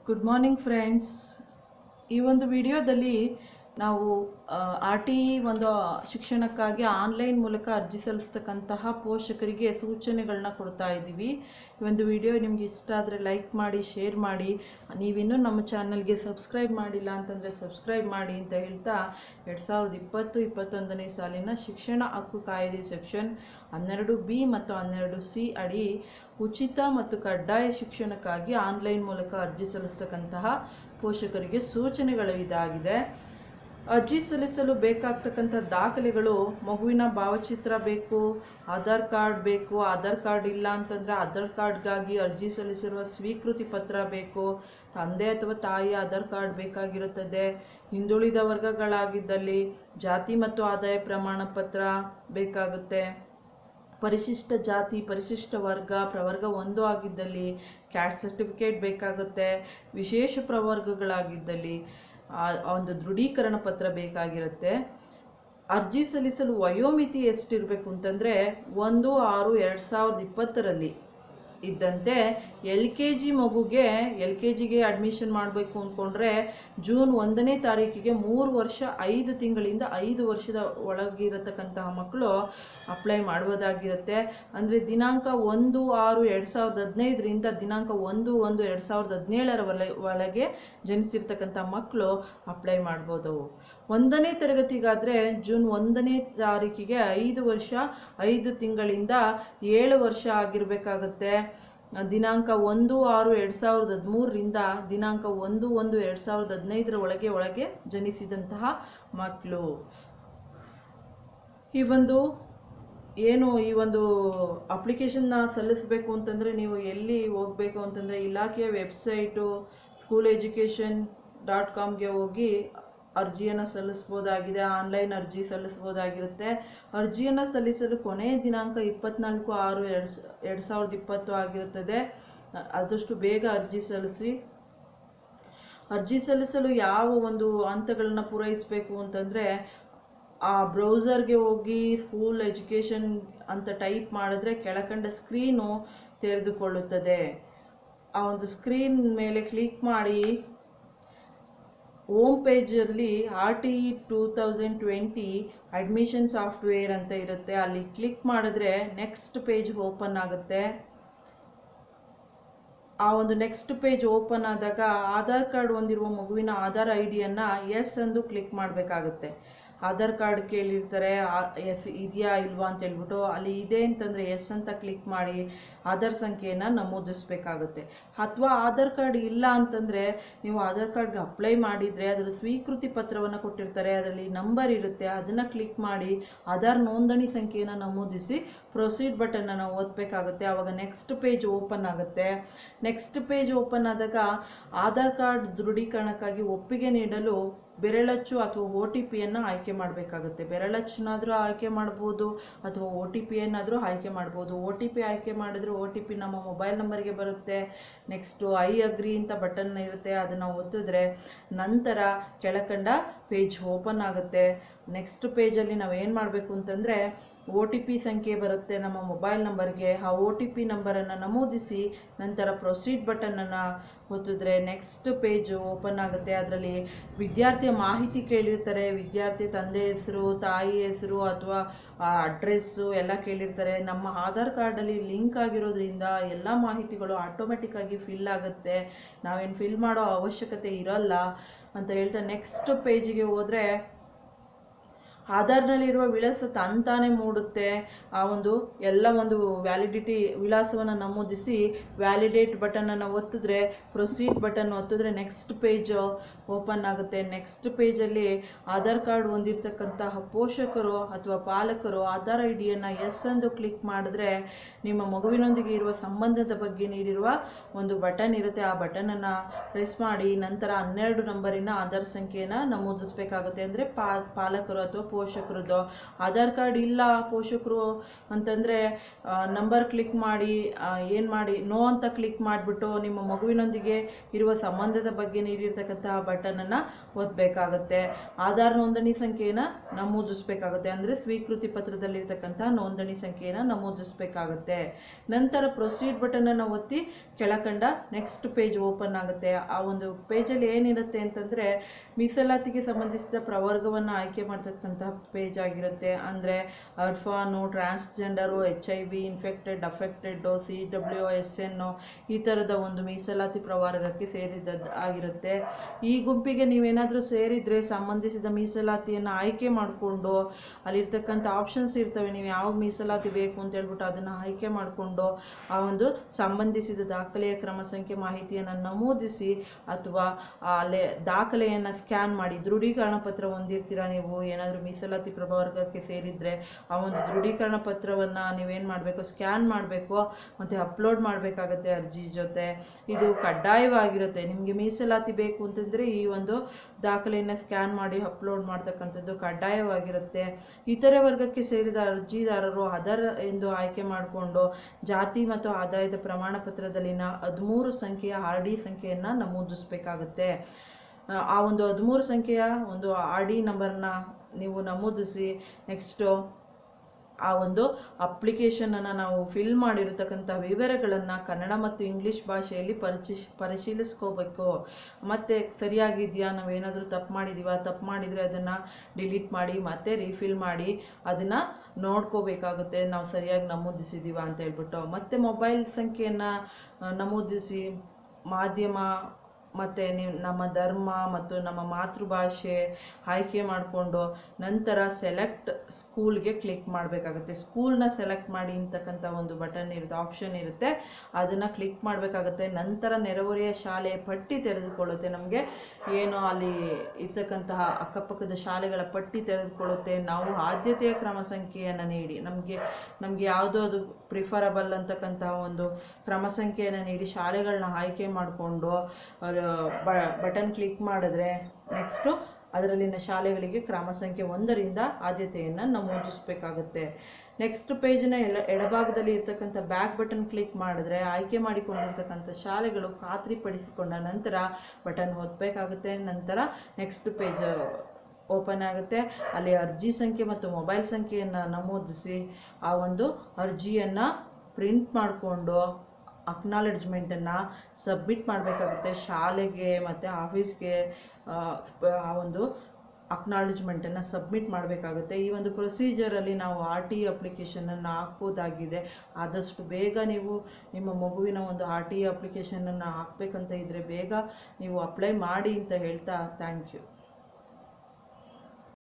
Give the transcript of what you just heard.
good morning friends ಈ ಒಂದು ವಿಡಿಯೋದಲ್ಲಿ ನಾವು ಆರ್ ಟಿ ಒಂದು ಶಿಕ್ಷಣಕ್ಕಾಗಿ ಆನ್ಲೈನ್ ಮೂಲಕ ಅರ್ಜಿ ಸಲ್ಲಿಸ್ತಕ್ಕಂತಹ ಪೋಷಕರಿಗೆ ಸೂಚನೆಗಳನ್ನ ಕೊಡ್ತಾ ಇದ್ದೀವಿ ಈ ಒಂದು ವಿಡಿಯೋ ನಿಮ್ಗೆ ಇಷ್ಟ ಆದರೆ ಲೈಕ್ ಮಾಡಿ ಶೇರ್ ಮಾಡಿ ನೀವಿನ್ನೂ ನಮ್ಮ ಚಾನಲ್ಗೆ ಸಬ್ಸ್ಕ್ರೈಬ್ ಮಾಡಿಲ್ಲ ಅಂತಂದರೆ ಸಬ್ಸ್ಕ್ರೈಬ್ ಮಾಡಿ ಅಂತ ಹೇಳ್ತಾ ಎರಡು ಸಾವಿರದ ಇಪ್ಪತ್ತು ಇಪ್ಪತ್ತೊಂದನೇ ಸಾಲಿನ ಶಿಕ್ಷಣ ಹಕ್ಕು ಕಾಯ್ದೆ ಸೆಕ್ಷನ್ ಹನ್ನೆರಡು ಬಿ ಮತ್ತು ಹನ್ನೆರಡು ಸಿ ಅಡಿ ಉಚಿತ ಮತ್ತು ಕಡ್ಡಾಯ ಶಿಕ್ಷಣಕ್ಕಾಗಿ ಆನ್ಲೈನ್ ಮೂಲಕ ಅರ್ಜಿ ಸಲ್ಲಿಸ್ತಕ್ಕಂತಹ ಪೋಷಕರಿಗೆ ಸೂಚನೆಗಳು ಇದಾಗಿದೆ ಅರ್ಜಿ ಸಲ್ಲಿಸಲು ಬೇಕಾಗ್ತಕ್ಕಂಥ ದಾಖಲೆಗಳು ಮಗುವಿನ ಭಾವಚಿತ್ರ ಬೇಕು ಆಧಾರ್ ಕಾರ್ಡ್ ಬೇಕು ಆಧಾರ್ ಕಾರ್ಡ್ ಇಲ್ಲ ಅಂತಂದರೆ ಆಧಾರ್ ಕಾರ್ಡ್ಗಾಗಿ ಅರ್ಜಿ ಸಲ್ಲಿಸಿರುವ ಸ್ವೀಕೃತಿ ಪತ್ರ ಬೇಕು ತಂದೆ ಅಥವಾ ತಾಯಿ ಆಧಾರ್ ಕಾರ್ಡ್ ಬೇಕಾಗಿರುತ್ತದೆ ಹಿಂದುಳಿದ ವರ್ಗಗಳಾಗಿದ್ದಲ್ಲಿ ಜಾತಿ ಮತ್ತು ಆದಾಯ ಪ್ರಮಾಣ ಪತ್ರ ಬೇಕಾಗುತ್ತೆ ಪರಿಶಿಷ್ಟ ಜಾತಿ ಪರಿಶಿಷ್ಟ ವರ್ಗ ಪ್ರವರ್ಗ ಒಂದು ಆಗಿದ್ದಲ್ಲಿ ಕ್ಯಾಸ್ಟ್ ಸರ್ಟಿಫಿಕೇಟ್ ಬೇಕಾಗುತ್ತೆ ವಿಶೇಷ ಪ್ರವರ್ಗಗಳಾಗಿದ್ದಲ್ಲಿ ಆ ಆ ಒಂದು ದೃಢೀಕರಣ ಪತ್ರ ಬೇಕಾಗಿರುತ್ತೆ ಅರ್ಜಿ ಸಲ್ಲಿಸಲು ವಯೋಮಿತಿ ಎಷ್ಟಿರಬೇಕು ಅಂತಂದರೆ ಒಂದು ಆರು ಎರಡು ಸಾವಿರದ ಇಪ್ಪತ್ತರಲ್ಲಿ ಇದ್ದಂತೆ ಎಲ್ ಕೆ ಜಿ ಮಗುಗೆ ಎಲ್ ಕೆ ಜಿಗೆ ಅಡ್ಮಿಷನ್ ಮಾಡಬೇಕು ಅಂದ್ಕೊಂಡ್ರೆ ಜೂನ್ ಒಂದನೇ ತಾರೀಕಿಗೆ ಮೂರು ವರ್ಷ ಐದು ತಿಂಗಳಿಂದ ಐದು ವರ್ಷದ ಒಳಗಿರತಕ್ಕಂತಹ ಮಕ್ಕಳು ಅಪ್ಲೈ ಮಾಡ್ಬೋದಾಗಿರುತ್ತೆ ಅಂದರೆ ದಿನಾಂಕ ಒಂದು ಆರು ಎರಡು ಸಾವಿರದ ಹದಿನೈದರಿಂದ ದಿನಾಂಕ ಒಂದು ಒಂದು ಎರಡು ಸಾವಿರದ ಹದಿನೇಳರ ಒಳ ಒಳಗೆ ಜನಿಸಿರ್ತಕ್ಕಂಥ ಮಕ್ಕಳು ಅಪ್ಲೈ ಮಾಡ್ಬೋದು ಒಂದನೇ ತರಗತಿಗಾದರೆ ಜೂನ್ ಒಂದನೇ ತಾರೀಕಿಗೆ ಐದು ವರ್ಷ ಐದು ತಿಂಗಳಿಂದ ಏಳು ವರ್ಷ ಆಗಿರಬೇಕಾಗತ್ತೆ ದಿನಾಂಕ ಒಂದು ಆರು ಎರಡು ಸಾವಿರದ ಹದಿಮೂರರಿಂದ ದಿನಾಂಕ ಒಂದು ಒಂದು ಎರಡು ಸಾವಿರದ ಹದಿನೈದರ ಒಳಗೆ ಒಳಗೆ ಜನಿಸಿದಂತಹ ಮಕ್ಕಳು ಈ ಒಂದು ಏನು ಈ ಒಂದು ಅಪ್ಲಿಕೇಶನ್ನ ಸಲ್ಲಿಸಬೇಕು ಅಂತಂದರೆ ನೀವು ಎಲ್ಲಿ ಹೋಗಬೇಕು ಅಂತಂದರೆ ಇಲಾಖೆಯ ವೆಬ್ಸೈಟು ಸ್ಕೂಲ್ ಎಜುಕೇಷನ್ ಡಾಟ್ ಕಾಮ್ಗೆ ಹೋಗಿ ಅರ್ಜಿಯನ್ನು ಸಲ್ಲಿಸ್ಬೋದಾಗಿದೆ ಆನ್ಲೈನ್ ಅರ್ಜಿ ಸಲ್ಲಿಸ್ಬೋದಾಗಿರುತ್ತೆ ಅರ್ಜಿಯನ್ನು ಸಲ್ಲಿಸಲು ಕೊನೆಯ ದಿನಾಂಕ ಇಪ್ಪತ್ನಾಲ್ಕು ಆರು ಎರಡು ಎರಡು ಸಾವಿರದ ಇಪ್ಪತ್ತು ಆಗಿರುತ್ತದೆ ಆದಷ್ಟು ಬೇಗ ಅರ್ಜಿ ಸಲ್ಲಿಸಿ ಅರ್ಜಿ ಸಲ್ಲಿಸಲು ಯಾವ ಒಂದು ಹಂತಗಳನ್ನ ಪೂರೈಸಬೇಕು ಅಂತಂದರೆ ಆ ಬ್ರೌಸರ್ಗೆ ಹೋಗಿ ಸ್ಕೂಲ್ ಎಜುಕೇಷನ್ ಅಂತ ಟೈಪ್ ಮಾಡಿದ್ರೆ ಕೆಳಕಂಡ ಸ್ಕ್ರೀನು ತೆರೆದುಕೊಳ್ಳುತ್ತದೆ ಆ ಒಂದು ಸ್ಕ್ರೀನ್ ಮೇಲೆ ಕ್ಲಿಕ್ ಮಾಡಿ ಹೋಮ್ ಪೇಜಲ್ಲಿ R T E two thousand twenty admission software ಅಂತ ಇರುತ್ತೆ ಅಲ್ಲಿ ಕ್ಲಿಕ್ ಮಾಡಿದ್ರೆ ನೆಕ್ಸ್ಟ್ ಪೇಜ್ ಓಪನ್ ಆಗುತ್ತೆ ಆ ಒಂದು ನೆಕ್ಸ್ಟ್ ಪೇಜ್ ಓಪನ್ ಆದಾಗ ಆಧಾರ್ ಕಾರ್ಡ್ ಹೊಂದಿರುವ ಮಗುವಿನ ಆಧಾರ್ ಐ ಡಿಯನ್ನು ಎಸ್ ಎಂದು ಕ್ಲಿಕ್ ಮಾಡಬೇಕಾಗುತ್ತೆ ಆಧಾರ್ ಕಾರ್ಡ್ ಕೇಳಿರ್ತಾರೆ ಎಸ್ ಇದೆಯಾ ಇಲ್ವಾ ಅಂತ ಹೇಳ್ಬಿಟ್ಟು ಅಲ್ಲಿ ಇದೆ ಅಂತಂದರೆ ಎಸ್ ಅಂತ ಕ್ಲಿಕ್ ಮಾಡಿ ಆಧಾರ್ ಸಂಖ್ಯೆಯನ್ನು ನಮೂದಿಸಬೇಕಾಗುತ್ತೆ ಅಥವಾ ಆಧಾರ್ ಕಾರ್ಡ್ ಇಲ್ಲ ಅಂತಂದರೆ ನೀವು ಆಧಾರ್ ಕಾರ್ಡ್ಗೆ ಅಪ್ಲೈ ಮಾಡಿದರೆ ಅದರ ಸ್ವೀಕೃತಿ ಪತ್ರವನ್ನು ಕೊಟ್ಟಿರ್ತಾರೆ ಅದರಲ್ಲಿ ನಂಬರ್ ಇರುತ್ತೆ ಅದನ್ನು ಕ್ಲಿಕ್ ಮಾಡಿ ಆಧಾರ್ ನೋಂದಣಿ ಸಂಖ್ಯೆಯನ್ನು ನಮೂದಿಸಿ ಪ್ರೊಸೀಡ್ ಬಟನ್ನ ನಾವು ಓದಬೇಕಾಗುತ್ತೆ ಆವಾಗ ನೆಕ್ಸ್ಟ್ ಪೇಜ್ ಓಪನ್ ಆಗುತ್ತೆ ನೆಕ್ಸ್ಟ್ ಪೇಜ್ ಓಪನ್ ಆದಾಗ ಆಧಾರ್ ಕಾರ್ಡ್ ದೃಢೀಕರಣಕ್ಕಾಗಿ ಒಪ್ಪಿಗೆ ನೀಡಲು ಬೆರಳಚ್ಚು ಅಥವಾ ಒ ಟಿ ಪಿಯನ್ನು ಆಯ್ಕೆ ಮಾಡಬೇಕಾಗುತ್ತೆ ಬೆರಳಚ್ಚನಾದರೂ ಆಯ್ಕೆ ಮಾಡ್ಬೋದು ಅಥವಾ ಒ ಟಿ ಪಿಯನ್ನಾದರೂ ಆಯ್ಕೆ ಮಾಡ್ಬೋದು ಒ ಟಿ ಪಿ ಆಯ್ಕೆ ಮಾಡಿದ್ರೆ ಒ ಟಿ ಪಿ ನಮ್ಮ ಮೊಬೈಲ್ ನಂಬರ್ಗೆ ಬರುತ್ತೆ ನೆಕ್ಸ್ಟು ಐ ಅಗ್ರಿ ಅಂತ ಬಟನ್ ಇರುತ್ತೆ ಅದನ್ನು ಒತ್ತಿದ್ರೆ ನಂತರ ಕೆಳಕಂಡ ಪೇಜ್ ಓಪನ್ ಆಗುತ್ತೆ ನೆಕ್ಸ್ಟ್ ಪೇಜಲ್ಲಿ ನಾವು ಏನು ಮಾಡಬೇಕು ಅಂತಂದರೆ ಒ ಟಿ ಪಿ ಸಂಖ್ಯೆ ಬರುತ್ತೆ ನಮ್ಮ ಮೊಬೈಲ್ ನಂಬರ್ಗೆ ಆ ಒ ಟಿ ಪಿ ನಂಬರನ್ನು ನಮೂದಿಸಿ ನಂತರ ಪ್ರೊಸೀಡ್ ಬಟನನ್ನು ಒತ್ತಿದ್ರೆ ನೆಕ್ಸ್ಟ್ ಪೇಜ್ ಓಪನ್ ಆಗುತ್ತೆ ಅದರಲ್ಲಿ ವಿದ್ಯಾರ್ಥಿಯ ಮಾಹಿತಿ ಕೇಳಿರ್ತಾರೆ ವಿದ್ಯಾರ್ಥಿ ತಂದೆ ಹೆಸರು ತಾಯಿ ಹೆಸರು ಅಥವಾ ಅಡ್ರೆಸ್ಸು ಎಲ್ಲ ಕೇಳಿರ್ತಾರೆ ನಮ್ಮ ಆಧಾರ್ ಕಾರ್ಡಲ್ಲಿ ಲಿಂಕ್ ಆಗಿರೋದ್ರಿಂದ ಎಲ್ಲ ಮಾಹಿತಿಗಳು ಆಟೋಮೆಟಿಕ್ಕಾಗಿ ಫಿಲ್ ಆಗುತ್ತೆ ನಾವೇನು ಫಿಲ್ ಮಾಡೋ ಅವಶ್ಯಕತೆ ಇರಲ್ಲ ಅಂತ ಹೇಳ್ತಾ ನೆಕ್ಸ್ಟ್ ಪೇಜಿಗೆ ಹೋದರೆ ಆಧಾರ್ನಲ್ಲಿರುವ ವಿಳಾಸ ತಂತಾನೆ ಮೂಡುತ್ತೆ ಆ ಒಂದು ಎಲ್ಲ ಒಂದು ವ್ಯಾಲಿಡಿಟಿ ವಿಳಾಸವನ್ನು ನಮೂದಿಸಿ ವ್ಯಾಲಿಡೇಟ್ ಬಟನನ್ನು ಒತ್ತಿದ್ರೆ ಪ್ರೊಸೀಡ್ ಬಟನ್ ಒತ್ತಿದ್ರೆ ನೆಕ್ಸ್ಟ್ ಪೇಜ್ ಓಪನ್ ಆಗುತ್ತೆ ನೆಕ್ಸ್ಟ್ ಪೇಜಲ್ಲಿ ಆಧಾರ್ ಕಾರ್ಡ್ ಹೊಂದಿರತಕ್ಕಂತಹ ಪೋಷಕರು ಅಥವಾ ಪಾಲಕರು ಆಧಾರ್ ಐ ಡಿಯನ್ನು ಎಸ್ ಎಂದು ಕ್ಲಿಕ್ ಮಾಡಿದ್ರೆ ನಿಮ್ಮ ಮಗುವಿನೊಂದಿಗೆ ಇರುವ ಸಂಬಂಧದ ಬಗ್ಗೆ ನೀಡಿರುವ ಒಂದು ಬಟನ್ ಇರುತ್ತೆ ಆ ಬಟನನ್ನು ಪ್ರೆಸ್ ಮಾಡಿ ನಂತರ ಹನ್ನೆರಡು ನಂಬರಿನ ಆಧಾರ್ ಸಂಖ್ಯೆಯನ್ನು ನಮೂದಿಸಬೇಕಾಗುತ್ತೆ ಅಂದರೆ ಪಾ ಪಾಲಕರು ಅಥವಾ ಪೋಷಕರದ್ದು ಆಧಾರ್ ಕಾರ್ಡ್ ಇಲ್ಲ ಪೋಷಕರು ಅಂತಂದರೆ ನಂಬರ್ ಕ್ಲಿಕ್ ಮಾಡಿ ಏನು ಮಾಡಿ ನೋ ಅಂತ ಕ್ಲಿಕ್ ಮಾಡಿಬಿಟ್ಟು ನಿಮ್ಮ ಮಗುವಿನೊಂದಿಗೆ ಇರುವ ಸಂಬಂಧದ ಬಗ್ಗೆ ನೀಡಿರ್ತಕ್ಕಂತಹ ಬಟನನ್ನು ಒತ್ತಬೇಕಾಗುತ್ತೆ ಆಧಾರ್ ನೋಂದಣಿ ಸಂಖ್ಯೆಯನ್ನು ನಮೂದಿಸಬೇಕಾಗುತ್ತೆ ಅಂದರೆ ಸ್ವೀಕೃತಿ ಪತ್ರದಲ್ಲಿರ್ತಕ್ಕಂತಹ ನೋಂದಣಿ ಸಂಖ್ಯೆಯನ್ನು ನಮೂದಿಸಬೇಕಾಗುತ್ತೆ ನಂತರ ಪ್ರೊಸೀಡ್ ಬಟನನ್ನು ಒತ್ತಿ ಕೆಳಕಂಡ ನೆಕ್ಸ್ಟ್ ಪೇಜ್ ಓಪನ್ ಆಗುತ್ತೆ ಆ ಒಂದು ಪೇಜಲ್ಲಿ ಏನಿರುತ್ತೆ ಅಂತಂದರೆ ಮೀಸಲಾತಿಗೆ ಸಂಬಂಧಿಸಿದ ಪ್ರವರ್ಗವನ್ನು ಆಯ್ಕೆ ಮಾಡ್ತಕ್ಕಂತಹ ಪೇಜ್ ಆಗಿರುತ್ತೆ ಅಂದರೆ orphan transgender H I V infected affected C W S N ಈ ಥರದ ಒಂದು ಮೀಸಲಾತಿ ಪ್ರವರ್ಗಕ್ಕೆ ಸೇರಿದದ್ದು ಆಗಿರುತ್ತೆ ಈ ಗುಂಪಿಗೆ ನೀವೇನಾದರೂ ಸೇರಿದರೆ ಸಂಬಂಧಿಸಿದ ಮೀಸಲಾತಿಯನ್ನು ಆಯ್ಕೆ ಮಾಡಿಕೊಂಡು ಅಲ್ಲಿರ್ತಕ್ಕಂಥ ಆಪ್ಷನ್ಸ್ ಇರ್ತವೆ ನೀವು ಯಾವ ಮೀಸಲಾತಿ ಬೇಕು ಅಂತ ಹೇಳ್ಬಿಟ್ಟು ಅದನ್ನು ಆಯ್ಕೆ ಮಾಡಿಕೊಂಡು ಆ ಒಂದು ಸಂಬಂಧಿಸಿದ ದಾಖಲೆಯ ಕ್ರಮ ಸಂಖ್ಯೆ ಮಾಹಿತಿಯನ್ನು ನಮೂದಿಸಿ ಅಥವಾ ಅಲ್ಲೇ ದಾಖಲೆಯನ್ನು ಸ್ಕ್ಯಾನ್ ಮಾಡಿ ದೃಢೀಕರಣ ಪತ್ರ ಹೊಂದಿರ್ತೀರಾ ನೀವು ಏನಾದರೂ ಮೀಸಲಾತಿ ಪ್ರವರ್ಗಕ್ಕೆ ಸೇರಿದರೆ ಆ ಒಂದು ದೃಢೀಕರಣ ಪತ್ರವನ್ನು ನೀವೇನು ಮಾಡಬೇಕು ಸ್ಕ್ಯಾನ್ ಮಾಡಬೇಕು ಮತ್ತು ಅಪ್ಲೋಡ್ ಮಾಡಬೇಕಾಗತ್ತೆ ಅರ್ಜಿ ಜೊತೆ ಇದು ಕಡ್ಡಾಯವಾಗಿರುತ್ತೆ ನಿಮಗೆ ಮೀಸಲಾತಿ ಬೇಕು ಅಂತಂದರೆ ಈ ಒಂದು ದಾಖಲೆಯನ್ನು ಸ್ಕ್ಯಾನ್ ಮಾಡಿ ಅಪ್ಲೋಡ್ ಮಾಡ್ತಕ್ಕಂಥದ್ದು ಕಡ್ಡಾಯವಾಗಿರುತ್ತೆ ಇತರೆ ವರ್ಗಕ್ಕೆ ಸೇರಿದ ಅರ್ಜಿದಾರರು ಅದರ್ ಎಂದು ಆಯ್ಕೆ ಮಾಡಿಕೊಂಡು ಜಾತಿ ಮತ್ತು ಆದಾಯದ ಪ್ರಮಾಣ ಪತ್ರದಲ್ಲಿನ ಹದಿಮೂರು ಸಂಖ್ಯೆಯ ಆರ್ ಡಿ ಸಂಖ್ಯೆಯನ್ನು ನಮೂದಿಸಬೇಕಾಗುತ್ತೆ ಆ ಒಂದು ಹದಿಮೂರು ಸಂಖ್ಯೆಯ ಒಂದು ಆರ್ ಡಿ ನಂಬರ್ನ ನೀವು ನಮೂದಿಸಿ ನೆಕ್ಸ್ಟು ಆ ಒಂದು ಅಪ್ಲಿಕೇಶನನ್ನು ನಾವು ಫಿಲ್ ಮಾಡಿರತಕ್ಕಂಥ ವಿವರಗಳನ್ನು ಕನ್ನಡ ಮತ್ತು ಇಂಗ್ಲೀಷ್ ಭಾಷೆಯಲ್ಲಿ ಪರಿಶೀ ಪರಿಶೀಲಿಸ್ಕೋಬೇಕು ಮತ್ತು ಸರಿಯಾಗಿದೆಯಾ ನಾವೇನಾದರೂ ತಪ್ಪು ಮಾಡಿದ್ದೀವಾ ತಪ್ಪು ಮಾಡಿದರೆ ಅದನ್ನು ಡಿಲೀಟ್ ಮಾಡಿ ಮತ್ತೆ ರೀಫಿಲ್ ಮಾಡಿ ಅದನ್ನು ನೋಡ್ಕೋಬೇಕಾಗುತ್ತೆ ನಾವು ಸರಿಯಾಗಿ ನಮೂದಿಸಿದ್ದೀವಾ ಅಂತ ಹೇಳ್ಬಿಟ್ಟು ಮತ್ತು ಮೊಬೈಲ್ ಸಂಖ್ಯೆಯನ್ನು ನಮೂದಿಸಿ ಮಾಧ್ಯಮ ಮತ್ತು ನೀವು ನಮ್ಮ ಧರ್ಮ ಮತ್ತು ನಮ್ಮ ಮಾತೃಭಾಷೆ ಆಯ್ಕೆ ಮಾಡಿಕೊಂಡು ನಂತರ ಸೆಲೆಕ್ಟ್ ಸ್ಕೂಲ್ಗೆ ಕ್ಲಿಕ್ ಮಾಡಬೇಕಾಗುತ್ತೆ ಸ್ಕೂಲ್ನ ಸೆಲೆಕ್ಟ್ ಮಾಡಿ ಅಂತಕ್ಕಂಥ ಒಂದು ಬಟನ್ ಇರುತ್ತೆ ಆಪ್ಷನ್ ಇರುತ್ತೆ ಅದನ್ನು ಕ್ಲಿಕ್ ಮಾಡಬೇಕಾಗುತ್ತೆ ನಂತರ ನೆರೆಹೊರೆಯ ಶಾಲೆಯ ಪಟ್ಟಿ ತೆರೆದುಕೊಳ್ಳುತ್ತೆ ನಮಗೆ ಏನು ಅಲ್ಲಿ ಇರ್ತಕ್ಕಂತಹ ಅಕ್ಕಪಕ್ಕದ ಶಾಲೆಗಳ ಪಟ್ಟಿ ತೆರೆದುಕೊಳ್ಳುತ್ತೆ ನಾವು ಆದ್ಯತೆಯ ಕ್ರಮ ಸಂಖ್ಯೆಯನ್ನು ನೀಡಿ ನಮಗೆ ನಮಗೆ ಯಾವುದೋ ಅದು ಪ್ರಿಫರಬಲ್ ಅಂತಕ್ಕಂತಹ ಒಂದು ಕ್ರಮ ಸಂಖ್ಯೆಯನ್ನು ನೀಡಿ ಶಾಲೆಗಳನ್ನ ಆಯ್ಕೆ ಮಾಡಿಕೊಂಡು ಬಟನ್ ಕ್ಲಿಕ್ ಮಾಡಿದ್ರೆ ನೆಕ್ಸ್ಟು ಅದರಲ್ಲಿನ ಶಾಲೆಗಳಿಗೆ ಕ್ರಮ ಸಂಖ್ಯೆ ಒಂದರಿಂದ ಆದ್ಯತೆಯನ್ನು ನಮೂದಿಸಬೇಕಾಗುತ್ತೆ ನೆಕ್ಸ್ಟ್ ಪೇಜಿನ ಎಡ ಎಡಭಾಗದಲ್ಲಿ ಇರ್ತಕ್ಕಂಥ ಬ್ಯಾಕ್ ಬಟನ್ ಕ್ಲಿಕ್ ಮಾಡಿದ್ರೆ ಆಯ್ಕೆ ಮಾಡಿಕೊಂಡಿರ್ತಕ್ಕಂಥ ಶಾಲೆಗಳು ಖಾತ್ರಿಪಡಿಸಿಕೊಂಡ ನಂತರ ಬಟನ್ ಒತ್ತಬೇಕಾಗುತ್ತೆ ನಂತರ ನೆಕ್ಸ್ಟ್ ಪೇಜ್ ಓಪನ್ ಆಗುತ್ತೆ ಅಲ್ಲಿ ಅರ್ಜಿ ಸಂಖ್ಯೆ ಮತ್ತು ಮೊಬೈಲ್ ಸಂಖ್ಯೆಯನ್ನು ನಮೂದಿಸಿ ಆ ಒಂದು ಅರ್ಜಿಯನ್ನು ಪ್ರಿಂಟ್ ಮಾಡಿಕೊಂಡು ಅಕ್ನಾಲೆಡ್ಜ್ಮೆಂಟನ್ನು ಸಬ್ಮಿಟ್ ಮಾಡಬೇಕಾಗುತ್ತೆ ಶಾಲೆಗೆ ಮತ್ತು ಆಫೀಸ್ಗೆ ಆ ಒಂದು ಅಕ್ನಾಲೆಜ್ಮೆಂಟನ್ನು ಸಬ್ಮಿಟ್ ಮಾಡಬೇಕಾಗುತ್ತೆ ಈ ಒಂದು ಪ್ರೊಸೀಜರಲ್ಲಿ ನಾವು ಆರ್ ಟಿ ಅಪ್ಲಿಕೇಶನನ್ನು ಹಾಕ್ಬೋದಾಗಿದೆ ಆದಷ್ಟು ಬೇಗ ನೀವು ನಿಮ್ಮ ಮಗುವಿನ ಒಂದು ಆರ್ ಟಿ ಅಪ್ಲಿಕೇಶನನ್ನು ಹಾಕ್ಬೇಕಂತ ಇದ್ದರೆ ಬೇಗ ನೀವು ಅಪ್ಲೈ ಮಾಡಿ ಅಂತ ಹೇಳ್ತಾ ಥ್ಯಾಂಕ್ ಯು